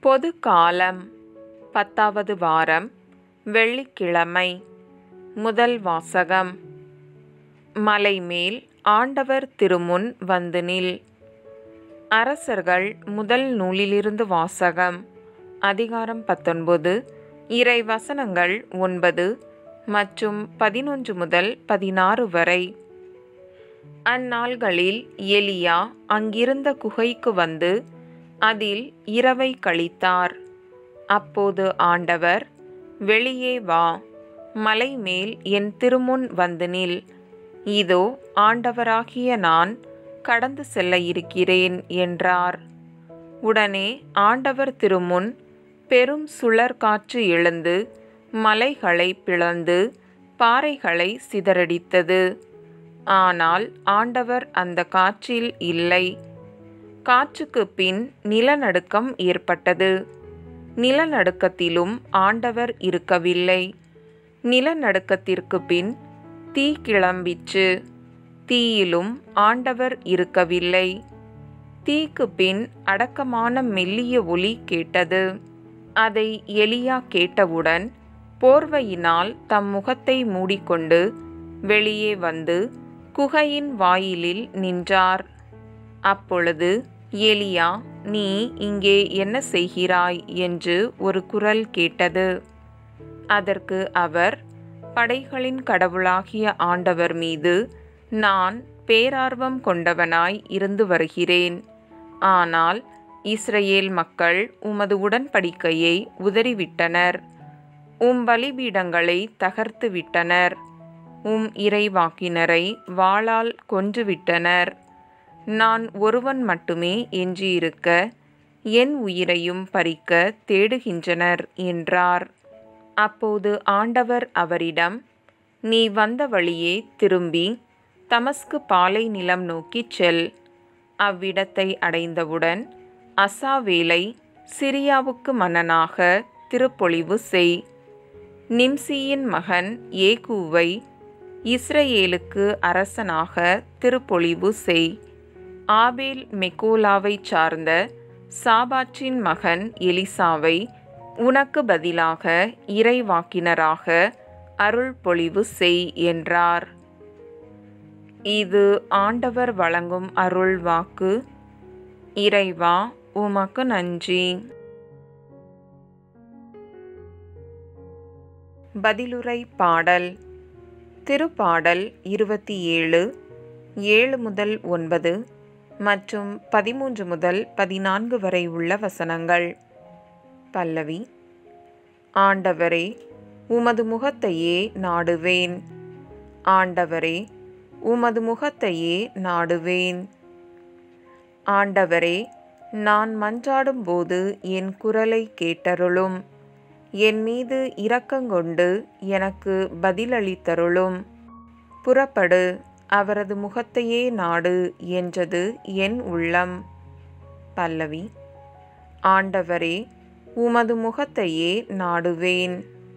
பொது காலம் பத்தாவது வாரம் வெள்ளிக்கிழமை முதல் வாசகம் மலைமேல் ஆண்டவர் திருமுன் வந்து நில் அரசர்கள் முதல் நூலிலிருந்து வாசகம் அதிகாரம் பத்தொன்பது இறை வசனங்கள் ஒன்பது மற்றும் பதினொன்று முதல் பதினாறு வரை அந்நாள்களில் எலியா அங்கிருந்த குகைக்கு வந்து அதில் இரவை கழித்தார் அப்போது ஆண்டவர் வெளியே வா மலை மேல் என் திருமுன் வந்து நில் இதோ ஆண்டவராகிய நான் கடந்து செல்ல இருக்கிறேன் என்றார் உடனே ஆண்டவர் திருமுன் பெரும் சுழற் காற்று எழுந்து மலைகளை பிளந்து பாறைகளை சிதறடித்தது ஆனால் ஆண்டவர் அந்த காற்றில் இல்லை காற்றுக்கு பின் நிலநடுக்கம் ஏற்பட்டது நிலநடுக்கத்திலும் ஆண்டவர் இருக்கவில்லை நிலநடுக்கத்திற்கு பின் தீ கிளம்பிற்று தீயிலும் ஆண்டவர் இருக்கவில்லை தீக்கு பின் அடக்கமான மெல்லிய ஒலி கேட்டது அதை எலியா கேட்டவுடன் போர்வையினால் தம் முகத்தை மூடிக்கொண்டு வெளியே வந்து குகையின் வாயிலில் நின்றார் அப்பொழுது எலியா நீ இங்கே என்ன செய்கிறாய் என்று ஒரு குரல் கேட்டது அதற்கு அவர் படைகளின் கடவுளாகிய ஆண்டவர் மீது நான் பேரார்வம் கொண்டவனாய் இருந்து வருகிறேன் ஆனால் இஸ்ரேல் மக்கள் உமது உடன்படிக்கையை உதறிவிட்டனர் உம் பலிபீடங்களை தகர்த்து விட்டனர் உம் இறைவாக்கினரை வாளால் கொன்றுவிட்டனர் நான் ஒருவன் மட்டுமே எஞ்சியிருக்க என் உயிரையும் பறிக்க தேடுகின்றனர் என்றார் அப்போது ஆண்டவர் அவரிடம் நீ வந்த வழியே திரும்பி தமஸ்கு பாலை நிலம் நோக்கிச் செல் அவ்விடத்தை அடைந்தவுடன் அசாவேலை சிரியாவுக்கு மன்னனாக திருப்பொழிவு செய் நிம்சியின் மகன் ஏகூவை இஸ்ரேலுக்கு அரசனாக திருப்பொழிவு செய் ஆபேல் மெக்கோலாவை சார்ந்த சாபாற்றின் மகன் எலிசாவை உனக்கு பதிலாக இறைவாக்கினராக அருள் பொழிவு செய் என்றார் இது ஆண்டவர் வழங்கும் அருள் வாக்கு இறைவா உமக்கு நன்றி பதிலுரை பாடல் திருப்பாடல் இருபத்தி ஏழு ஏழு முதல் ஒன்பது மற்றும் பதிமூன்று முதல் பதினான்கு வரை உள்ள வசனங்கள் பல்லவி ஆண்டவரே உமது முகத்தையே நாடுவேன் ஆண்டவரே உமது முகத்தையே நாடுவேன் ஆண்டவரே நான் மன்றாடும்போது என் குரலை கேட்டருளும் என் மீது இரக்கங்கொண்டு எனக்கு பதிலளித்தருளும் புறப்படு அவரது முகத்தையே நாடு என்றது என் உள்ளம் பல்லவி ஆண்டவரே உமது முகத்தையே நாடுவேன்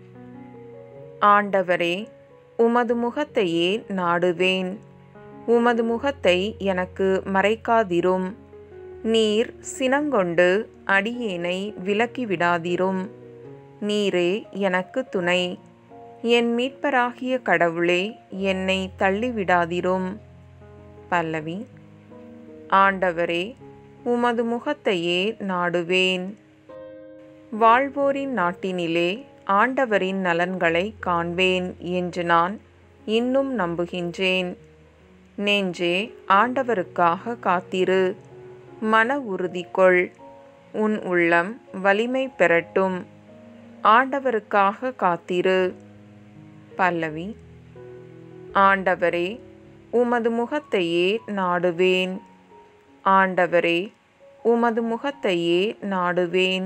ஆண்டவரே உமது முகத்தையே நாடுவேன் உமது முகத்தை எனக்கு மறைக்காதிரும் நீர் சினங்கொண்டு அடியேனை விலக்கிவிடாதிரும் நீரே எனக்கு துணை என் மீட்பராகிய கடவுளே என்னை தள்ளிவிடாதிரும் பல்லவி ஆண்டவரே உமது முகத்தையே நாடுவேன் வாழ்வோரின் நாட்டினிலே ஆண்டவரின் நலன்களை காண்பேன் என்று நான் இன்னும் நம்புகின்றேன் நெஞ்சே ஆண்டவருக்காக காத்திரு மன உறுதி கொள் உன் உள்ளம் வலிமை பெறட்டும் ஆண்டவருக்காக காத்திரு பல்லவி ஆண்டவரே உமது முகத்தையே நாடுவேன் ஆண்டவரே உமது முகத்தையே நாடுவேன்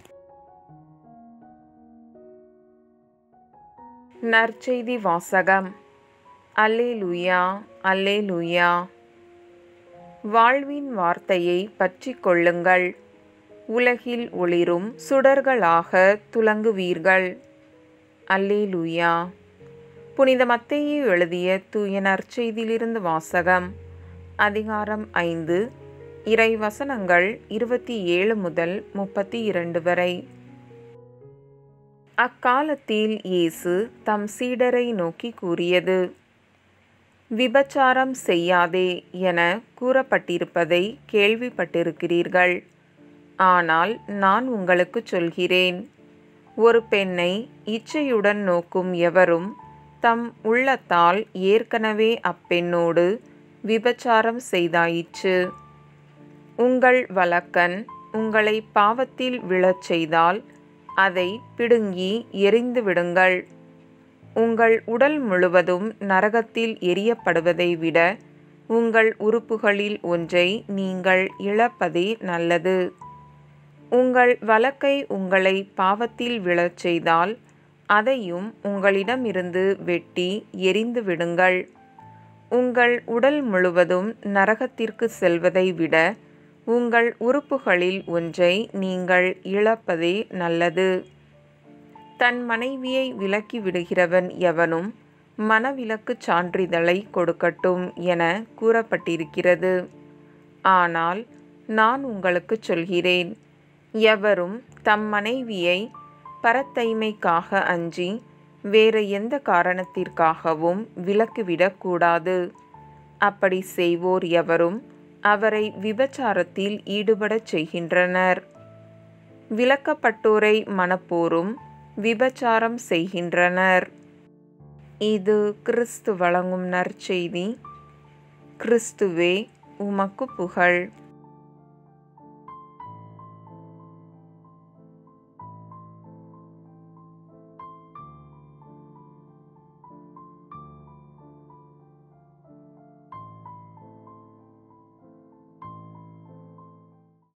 நற்செய்தி வாசகம் அல்லேலுயா அல்லேலுயா வாழ்வின் வார்த்தையை பற்றி கொள்ளுங்கள் உலகில் ஒளிரும் சுடர்களாக துலங்குவீர்கள் அல்லேலுயா புனித மத்தேயு எழுதிய தூய நற்செய்தியிலிருந்து வாசகம் அதிகாரம் ஐந்து இறை வசனங்கள் இருபத்தி ஏழு முதல் முப்பத்தி இரண்டு வரை அக்காலத்தில் இயேசு தம் சீடரை நோக்கி கூறியது விபச்சாரம் செய்யாதே என கூறப்பட்டிருப்பதை கேள்விப்பட்டிருக்கிறீர்கள் ஆனால் நான் உங்களுக்கு சொல்கிறேன் ஒரு பெண்ணை இச்சையுடன் நோக்கும் எவரும் தம் உள்ளத்தால் ஏற்கனவே அப்பெண்ணோடு விபச்சாரம் செய்தாயிற்று உங்கள் வழக்கன் உங்களை பாவத்தில் விழச் செய்தால் அதை பிடுங்கி எரிந்து விடுங்கள் உங்கள் உடல் முழுவதும் நரகத்தில் எரியப்படுவதை விட உங்கள் உறுப்புகளில் ஒன்றை நீங்கள் இழப்பதே நல்லது உங்கள் வழக்கை உங்களை பாவத்தில் விழச் செய்தால் அதையும் உங்களிடமிருந்து வெட்டி எரிந்து விடுங்கள் உங்கள் உடல் முழுவதும் நரகத்திற்கு செல்வதை விட உங்கள் உறுப்புகளில் ஒன்றை நீங்கள் இழப்பதே நல்லது தன் மனைவியை விலக்கி விடுகிறவன் எவனும் மனவிலக்கு சான்றிதழை கொடுக்கட்டும் என கூறப்பட்டிருக்கிறது ஆனால் நான் உங்களுக்கு சொல்கிறேன் எவரும் தம் மனைவியை பரத்தைமைக்காக அஞ்சி வேறு எந்த காரணத்திற்காகவும் விலக்கிவிடக்கூடாது அப்படி செய்வோர் எவரும் அவரை விபச்சாரத்தில் ஈடுபடச் செய்கின்றனர் விலக்கப்பட்டோரை மனப்போரும் விபச்சாரம் செய்கின்றனர் இது கிறிஸ்து வழங்கும் நற்செய்தி கிறிஸ்துவே உமக்கு புகழ்